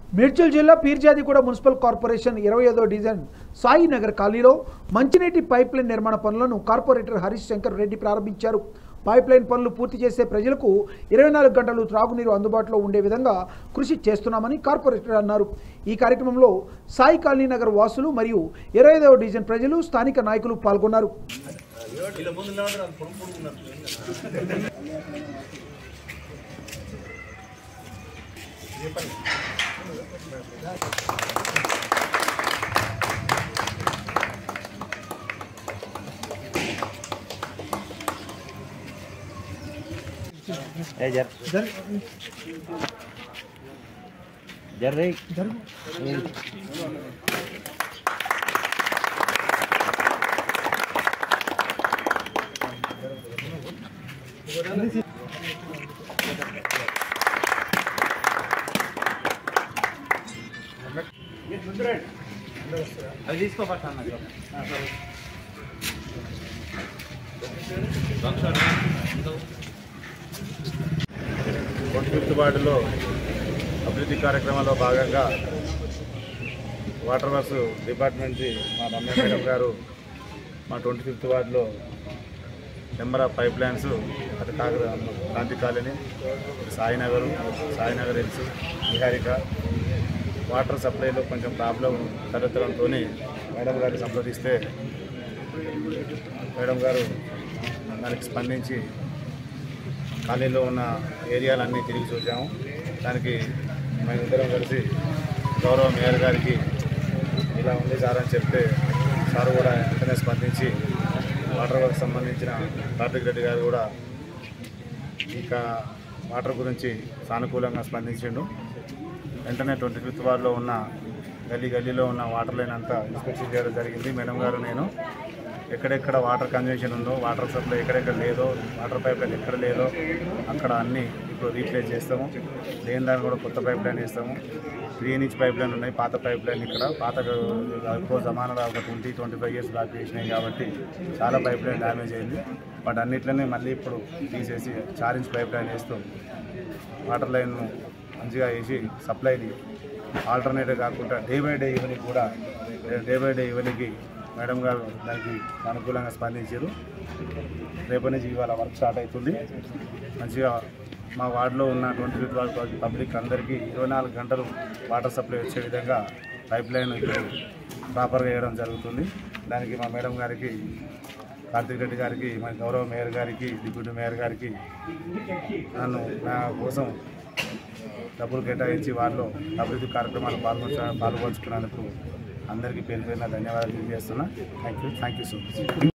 మేడ్చల్ జిల్లా Peerzadiguda municipal corporation ఇరవై ఐదో డివిజన్ సాయి నగర్ కాలనీలో మంచినీటి పైప్ లైన్ నిర్మాణ పనులను కార్పొరేటర్ హరీష్ శంకర్ రెడ్డి ప్రారంభించారు పైప్ లైన్ పనులు పూర్తి చేసే ప్రజలకు ఇరవై నాలుగు గంటలు త్రాగునీరు అందుబాటులో ఉండే విధంగా కృషి చేస్తున్నామని కార్పొరేటర్ అన్నారు ఈ కార్యక్రమంలో సాయి కాలనీ నగర్ వాసులు మరియు ఇరవై ఐదవ డివిజన్ ప్రజలు స్థానిక నాయకులు పాల్గొన్నారు ఏ జర్ జర్ రే అది తీసుకోబట్ట ట్వంటీ ఫిఫ్త్ వార్డులో అభివృద్ధి కార్యక్రమాల్లో భాగంగా వాటర్ వర్క్స్ డిపార్ట్మెంట్ మా రమ్య మేడం గారు మా ట్వంటీ ఫిఫ్త్ వార్డులో నెంబర్ ఆఫ్ పైప్ లైన్స్ అటు కాక Kranti colony Sainagar Sainagar hills Niharika water సప్లైలో కొంచెం ప్రాబ్లం తలెత్తడంతో మేడం గారిని సంప్రదిస్తే మేడం గారు దానికి స్పందించి ఖాళీలో ఉన్న ఏరియాలన్నీ తిరిగి చూసాము దానికి మేమిద్దరం కలిసి గౌరవ మేయర్ గారికి ఇలా ఉంది సార్ అని చెప్తే సార్ కూడా వెంటనే స్పందించి వాటర్ వర్క్ సంబంధించిన కార్తిక్ రెడ్డి గారు కూడా ఇక వాటర్ గురించి సానుకూలంగా స్పందించిండు వెంటనే ట్వంటీ ఫిఫ్త్ వార్లో ఉన్న గల్లీ గల్లీలో ఉన్న వాటర్ లైన్ అంతా ఇన్స్పెక్షన్ చేయడం జరిగింది మేడం గారు నేను ఎక్కడెక్కడ వాటర్ కన్జంప్షన్ ఉందో వాటర్ సప్లై ఎక్కడెక్కడ లేదో వాటర్ పైప్ లైన్ ఎక్కడ లేదో అక్కడ అన్నీ ఇప్పుడు రీప్లేస్ చేస్తాము లేని దాన్ని కూడా కొత్త పైప్ లైన్ వేస్తాము త్రీ ఇంచ్ పైప్ లైన్ ఉన్నాయి పాత పైప్ లైన్ ఇక్కడ పాత ఎక్కువ జమానాలో ఒక ట్వంటీ ట్వంటీ ఫైవ్ ఇయర్స్ దాకా వేసినాయి కాబట్టి చాలా పైప్ లైన్ డ్యామేజ్ అయింది బట్ అన్నిట్లోనే మళ్ళీ ఇప్పుడు తీసేసి చార్ ఇంచ్ పైప్ లైన్ వేస్తూ వాటర్ లైన్ మంచిగా వేసి సప్లైని ఆల్టర్నేటివ్ కాకుండా డే బై డే ఈవెనింగ్ కూడా డే బై డే ఈవెనింగ్కి మేడం గారు దానికి అనుకూలంగా స్పందించారు రేపటి నుంచి ఇవాళ వర్క్ స్టార్ట్ అవుతుంది మంచిగా మా వార్డులో ఉన్న ట్వంటీ ఫిఫ్త్ వార్డ్ పబ్లిక్ అందరికీ ఇరవై నాలుగు గంటలు వాటర్ సప్లై వచ్చే విధంగా పైప్ లైన్ ఇప్పుడు ప్రాపర్గా వేయడం జరుగుతుంది దానికి మా మేడం గారికి కార్తిక్ రెడ్డి గారికి మా గౌరవ మేయర్ గారికి డిప్యూటీ మేయర్ గారికి నన్ను నా కోసం డబ్బులు కేటాయించి వారిలో అభివృద్ధి కార్యక్రమాలు పాల్గొంచ పాల్గొంచుకున్నందుకు అందరికీ పేరు పేరున ధన్యవాదాలు తెలియజేస్తున్నా thank you thank you so much